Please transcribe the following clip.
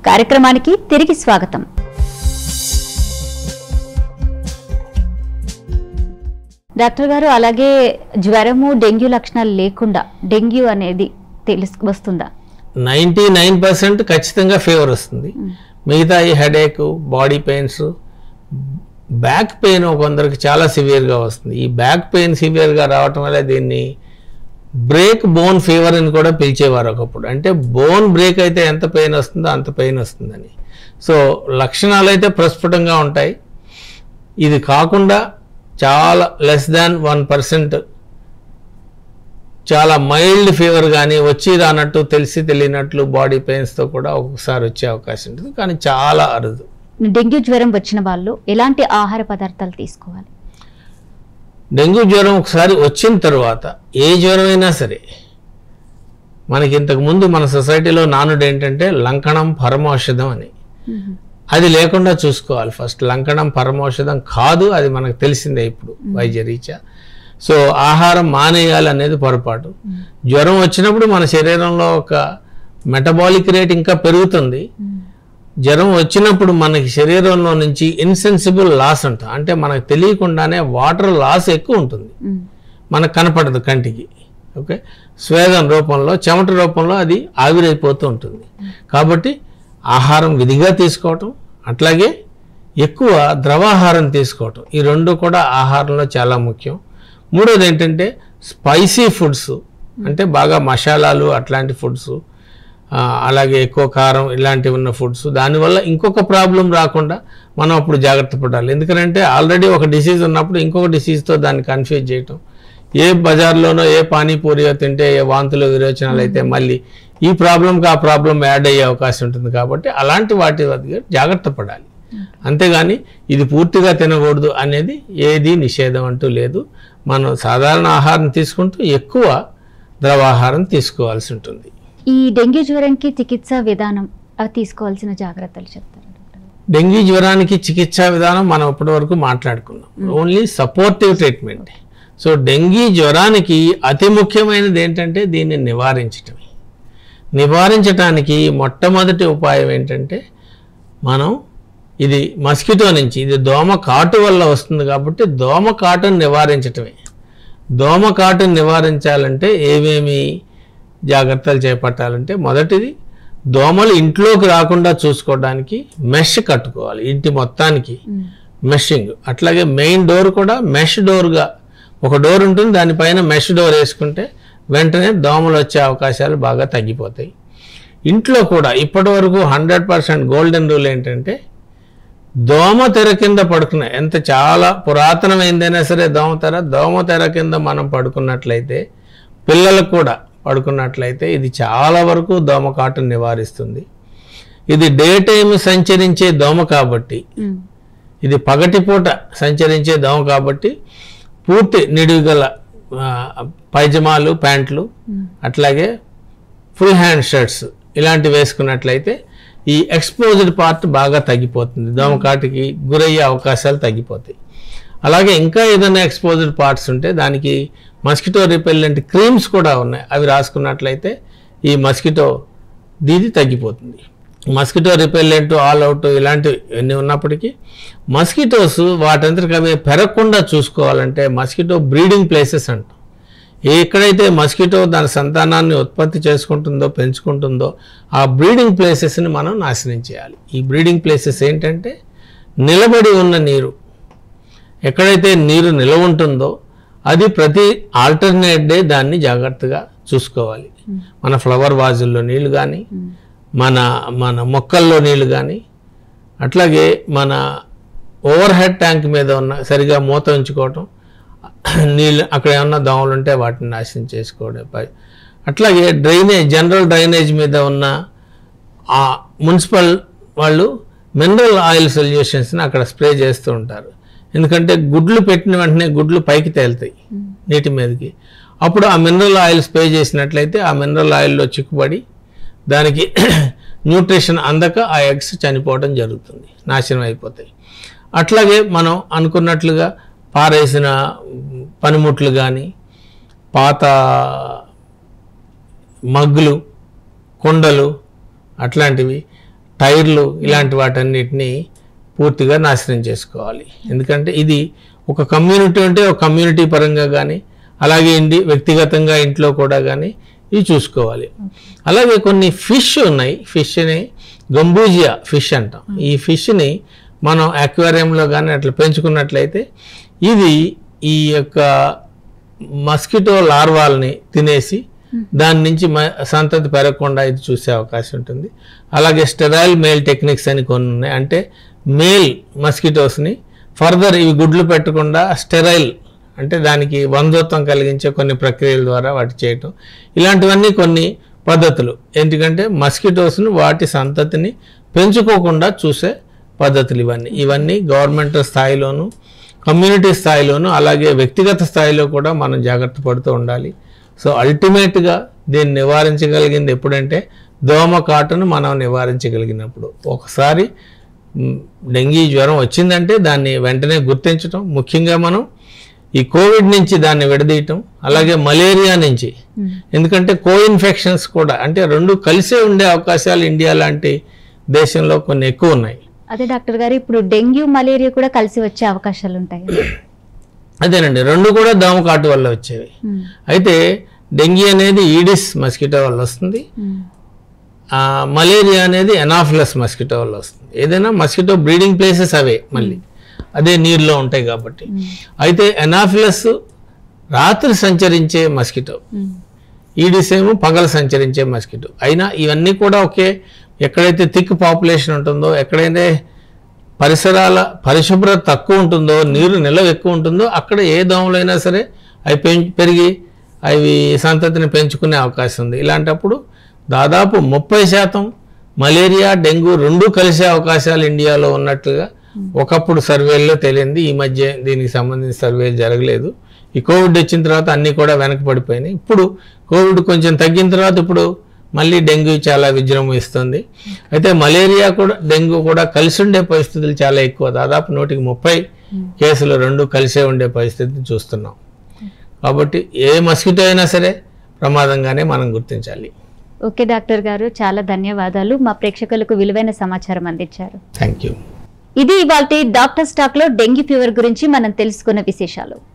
కార్యక్రమానికి తిరిగి స్వాగతం డాక్టర్ గారు అలాగే జ్వరము డెంగ్యూ లక్షణాలు లేకుండా డెంగ్యూ అనేది తెలుసు వస్తుందా నైంటీ నైన్ పర్సెంట్ ఖచ్చితంగా ఫీవర్ వస్తుంది మిగతా ఈ headache body pains back pain కొందరికి చాలా సివియర్గా వస్తుంది ఈ బ్యాక్ పెయిన్ సివియర్గా రావటం వల్ల దీన్ని బ్రేక్ బోన్ ఫీవర్ అని కూడా పిలిచేవారు ఒకప్పుడు అంటే బోన్ బ్రేక్ అయితే ఎంత పెయిన్ వస్తుందో అంత పెయిన్ వస్తుందని సో లక్షణాలు అయితే ప్రస్ఫుటంగా ఉంటాయి ఇది కాకుండా చాలా లెస్ దాన్ వన్ పర్సెంట్ చాలా మైల్డ్ ఫీవర్ కానీ వచ్చి రానట్టు తెలిసి తెలియనట్లు బాడీ పెయిన్స్తో కూడా ఒక్కొక్కసారి వచ్చే అవకాశం ఉంటుంది కానీ చాలా అరుదు డెంగ్యూ జ్వరం వచ్చిన వాళ్ళు ఎలాంటి ఆహార పదార్థాలు తీసుకోవాలి డెంగ్యూ జ్వరం ఒకసారి వచ్చిన తర్వాత ఏ జ్వరం అయినా సరే మనకి ఇంతకు ముందు మన సొసైటీలో నానుడు ఏంటంటే లంకణం పరమౌషధం అని అది లేకుండా చూసుకోవాలి ఫస్ట్ లంకణం పరమౌషధం కాదు అది మనకు తెలిసిందే ఇప్పుడు వైద్య రీత్యా సో ఆహారం మానేయాలి అనేది పొరపాటు జ్వరం వచ్చినప్పుడు మన శరీరంలో ఒక మెటబాలిక్ రేట్ ఇంకా పెరుగుతుంది జ్వరం వచ్చినప్పుడు మనకి శరీరంలో నుంచి ఇన్సెన్సిబుల్ లాస్ అంట అంటే మనకు తెలియకుండానే వాటర్ లాస్ ఎక్కువ ఉంటుంది మనకు కనపడదు కంటికి ఓకే స్వేదం రూపంలో చెమట రూపంలో అది ఆవిరైపోతూ ఉంటుంది కాబట్టి ఆహారం విధిగా తీసుకోవటం అట్లాగే ఎక్కువ ద్రవాహారం తీసుకోవటం ఈ రెండు కూడా ఆహారంలో చాలా ముఖ్యం మూడోది ఏంటంటే స్పైసీ ఫుడ్స్ అంటే బాగా మసాలాలు అట్లాంటి ఫుడ్స్ అలాగే ఎక్కువ కారం ఇలాంటివి ఉన్న ఫుడ్స్ దానివల్ల ఇంకొక ప్రాబ్లం రాకుండా మనం అప్పుడు జాగ్రత్త పడాలి ఎందుకంటే ఆల్రెడీ ఒక డిసీజ్ ఉన్నప్పుడు ఇంకొక డిసీజ్తో దాన్ని కన్ఫ్యూజ్ చేయటం ఏ బజార్లోనో ఏ పానీపూరియో తింటే ఏ వాంతులు విరోచనాలు అయితే మళ్ళీ ఈ ప్రాబ్లంకి ఆ ప్రాబ్లం యాడ్ అయ్యే అవకాశం ఉంటుంది కాబట్టి అలాంటి వాటి దగ్గర జాగ్రత్త పడాలి అంతేగాని ఇది పూర్తిగా తినకూడదు అనేది ఏది నిషేధం అంటూ లేదు మనం సాధారణ ఆహారం తీసుకుంటూ ఎక్కువ ద్రవాహారం తీసుకోవాల్సి ఉంటుంది ఈ డెంగ్యూ జ్వరంకి చికిత్స విధానం అవి తీసుకోవాల్సిన జాగ్రత్తలు చెప్తారు డాక్టర్ గారు? డెంగీ జ్వరానికి చికిత్సా విధానం మనం ఇప్పటి వరకు మాట్లాడుకున్నాం only supportive treatment so dengue జ్వరానికి అతి ముఖ్యమైనది ఏంటంటే దీన్ని నివారించటమే నివారించటానికి మొట్టమొదటి ఉపాయం ఏంటంటే మనం ఇది మస్కిటో నుంచి ఇది దోమ కాటు వల్ల వస్తుంది కాబట్టి దోమ కాటును నివారించటమే దోమ కాటును నివారించాలంటే ఏమేమి జాగ్రత్తలు చేపట్టాలంటే మొదటిది దోమలు ఇంట్లోకి రాకుండా చూసుకోవడానికి మెష్ కట్టుకోవాలి ఇంటి మొత్తానికి మెషింగ్ అట్లాగే మెయిన్ డోర్ కూడా మెష్ డోర్గా ఒక డోర్ ఉంటుంది దానిపైన మెష్ డోర్ వేసుకుంటే వెంటనే దోమలు వచ్చే అవకాశాలు బాగా తగ్గిపోతాయి ఇంట్లో కూడా ఇప్పటి వరకు హండ్రెడ్ పర్సెంట్ గోల్డెన్ రూల్ ఏంటంటే దోమ తెర కింద పడుకున్న ఎంత చాలా పురాతనమైందైనా సరే దోమ తెర దోమ తెర కింద మనం పడుకున్నట్లయితే పిల్లలకు కూడా పడుకున్నట్లయితే ఇది చాలా వరకు దోమ కాటును నివారిస్తుంది ఇది డే టైం సంచరించే దోమ కాబట్టి ఉమ్. ఇది పగటిపూట సంచరించే దోమ కాబట్టి పూర్తి నిడివిగల ఆ, పైజమాలు ప్యాంట్లు అట్లాగే ఫుల్ హ్యాండ్ షర్ట్స్ ఇలాంటివి వేసుకున్నట్లయితే ఈ ఎక్స్పోజ్డ్ పార్ట్ బాగా తగ్గిపోతుంది దోమకాటికి గురయ్యే అవకాశాలు తగ్గిపోతాయి అలాగే ఇంకా ఏదైనా ఎక్స్పోజ్డ్ పార్ట్స్ ఉంటే దానికి మస్కిటో రిపెల్లెంట్ క్రీమ్స్ కూడా ఉన్నాయి అవి రాసుకున్నట్లయితే ఈ మస్కిటో దీది తగ్గిపోతుంది మస్కిటో రిపెల్లెంట్ ఆల్ అవుట్ ఇలాంటివి ఎన్ని ఉన్నప్పటికీ మస్కిటోస్ వాటంతటికి అవి పెరగకుండా చూసుకోవాలంటే మస్కిటో బ్రీడింగ్ ప్లేసెస్ అంటాం ఎక్కడైతే మస్కిటో దాని సంతానాన్ని ఉత్పత్తి చేసుకుంటుందో పెంచుకుంటుందో ఆ బ్రీడింగ్ ప్లేసెస్ని మనం నాశనం చేయాలి ఈ బ్రీడింగ్ ప్లేసెస్ ఏంటంటే నిలబడి ఉన్న నీరు ఎక్కడైతే నీరు నిలవ ఉంటుందో అది ప్రతి ఆల్టర్నేట్ డే దాన్ని జాగ్రత్తగా చూసుకోవాలి మన ఫ్లవర్ వాజుల్లో నీళ్లు కానీ మన మన మొక్కల్లో నీళ్లు కానీ అట్లాగే మన ఓవర్ హెడ్ ట్యాంక్ మీద ఉన్న సరిగా మూత ఉంచుకోవటం నీళ్ళు అక్కడ ఏమన్నా దోమలు ఉంటే వాటిని నాశనం చేసుకోవడం పై- అట్లాగే డ్రైనేజ్ జనరల్ డ్రైనేజ్ మీద ఉన్న ఆ మున్సిపల్ వాళ్ళు మినరల్ ఆయిల్ సొల్యూషన్స్ని అక్కడ స్ప్రే చేస్తూ ఉంటారు ఎందుకంటే గుడ్లు పెట్టిన వెంటనే గుడ్లు పైకి తేలుతాయి నీటి మీదకి అప్పుడు ఆ మినరల్ ఆయిల్ స్ప్రే చేసినట్లయితే ఆ మినరల్ ఆయిల్లో చిక్కుబడి దానికి న్యూట్రిషన్ అందక ఆ ఎగ్స్ చనిపోవడం జరుగుతుంది నాశనం అయిపోతాయి అట్లాగే మనం అనుకున్నట్లుగా పారేసిన పనిముట్లు కానీ పాత మగ్గులు కుండలు అట్లాంటివి టైర్లు ఇలాంటి వాటన్నిటిని పూర్తిగా నాశనం చేసుకోవాలి ఎందుకంటే ఇది ఒక కమ్యూనిటీ అంటే ఒక కమ్యూనిటీ పరంగా కానీ అలాగే ఇండి వ్యక్తిగతంగా ఇంట్లో కూడా కానీ ఇవి చూసుకోవాలి అలాగే కొన్ని ఫిష్ ఉన్నాయి ఫిష్ని గంబూజియా ఫిష్ అంటాం ఈ ఫిష్ని మనం అక్వేరియంలో కానీ అట్లా పెంచుకున్నట్లయితే ఇది ఈ యొక్క మస్కిటో లార్వాల్ని తినేసి దాని నుంచి మ- సంతతి పెరగకుండా ఇది చూసే అవకాశం ఉంటుంది అలాగే స్టెరైల్ మేల్ టెక్నిక్స్ అని కొన్ని ఉన్నాయి అంటే మేల్ మస్కిటోస్ని ఫర్దర్ ఇవి గుడ్లు పెట్టకుండా స్టెరైల్ అంటే దానికి వంధత్వం కలిగించే కొన్ని ప్రక్రియల ద్వారా వాటి చేయటం ఇలాంటివన్నీ కొన్ని పద్ధతులు ఎందుకంటే మస్కిటోస్ను వాటి సంతతిని పెంచుకోకుండా చూసే పద్ధతులు ఇవన్నీ ఇవన్నీ గవర్నమెంట్ స్థాయిలోను కమ్యూనిటీ స్థాయిలోను అలాగే వ్యక్తిగత స్థాయిలో కూడా మనం జాగ్రత్త పడుతూ ఉండాలి సో అల్టిమేట్గా దీన్ని నివారించగలిగింది ఎప్పుడంటే దోమ కాటును మనం నివారించగలిగినప్పుడు ఒకసారి మ్, డెంగీ జ్వరం వచ్చిందంటే దాన్ని వెంటనే గుర్తించటం ముఖ్యంగా మనం ఈ కోవిడ్ నుంచి దాన్ని విడదీయటం అలాగే మలేరియా నుంచి ఎందుకంటే కో ఇన్ఫెక్షన్స్ కూడా అంటే రెండు కలిసే ఉండే అవకాశాలు ఇండియా లాంటి దేశంలో కొన్ని ఎక్కువ ఉన్నాయి అదే డాక్టర్ గారు ఇప్పుడు డెంగ్యూ మలేరియా కూడా కలిసి వచ్చే అవకాశాలు ఉంటాయి అదేనండి రెండు కూడా దోమ కాటు వల్ల వచ్చేవి అయితే డెంగీ అనేది ఈడిస్ మస్కిటో వల్ల వస్తుంది ఆ, మలేరియా అనేది ఎనాఫిలస్ మస్కిటో వల్ల వస్తుంది ఏదైనా మస్కిటో బ్రీడింగ్ ప్లేసెస్ అవే మళ్ళీ అదే నీరులో ఉంటాయి కాబట్టి అయితే ఎనాఫిలస్ రాత్రి సంచరించే మస్కిటో ఈడిస్ ఏమో పగలు సంచరించే మస్కిటో అయినా ఇవన్నీ కూడా ఒకే ఎక్కడైతే థిక్ పాపులేషన్ ఉంటుందో ఎక్కడైతే పరిసరాల పరిశుభ్రత తక్కువ ఉంటుందో నీరు నిల్వ ఎక్కువ ఉంటుందో అక్కడ ఏ దోమలైనా సరే అవి పెం పెరిగి అవి సంతతిని పెంచుకునే అవకాశం ఉంది ఇలాంటప్పుడు దాదాపు ముప్పై శాతం మలేరియా డెంగ్యూ రెండూ కలిసే అవకాశాలు ఇండియాలో ఉన్నట్లుగా ఒకప్పుడు సర్వేల్లో తేలింది ఈ మధ్య దీనికి సంబంధించిన సర్వేలు జరగలేదు ఈ కోవిడ్ వచ్చిన తర్వాత అన్నీ కూడా వెనక పడిపోయినాయి ఇప్పుడు కోవిడ్ కొంచెం తగ్గిన తర్వాత ఇప్పుడు మళ్ళీ డెంగ్యూ చాలా విజృంభిస్తుంది అయితే మలేరియా కూడా డెంగ్యూ కూడా కలిసి ఉండే పరిస్థితులు చాలా ఎక్కువ దాదాపు నూటికి ముప్పై కేసులు రెండు కలిసే ఉండే పరిస్థితిని చూస్తున్నాం కాబట్టి ఏ మస్కిటో అయినా సరే ప్రమాదంగానే మనం గుర్తించాలి ఓకే డాక్టర్ గారు చాలా ధన్యవాదాలు మా ప్రేక్షకులకు విలువైన సమాచారం అందించారు థ్యాంక్ యూ ఇది ఇవాళ డాక్టర్ స్టాక్ లో డెంగ్యూ ఫీవర్ గురించి మనం తెలుసుకున్న విశేషాలు